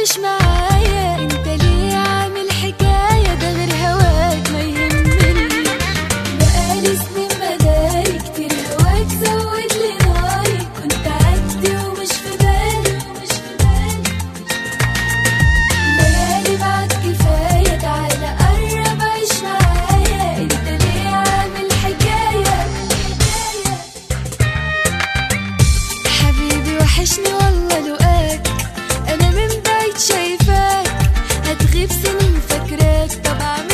عايش معايا انت ليه عامل حكاية ده غير هواك ما يهمني بقالي سنين بداري كتير هواك زود لي ناري كنت عدي ومش في بالي ومش في بالي ليالي بعد كفاية تعالى قرب عيش معايا انت ليه عامل حكاية حبيبي وحشني والله لقاك انا من بعيد شايفاك هتغيب سنين فاكراك طب اعمل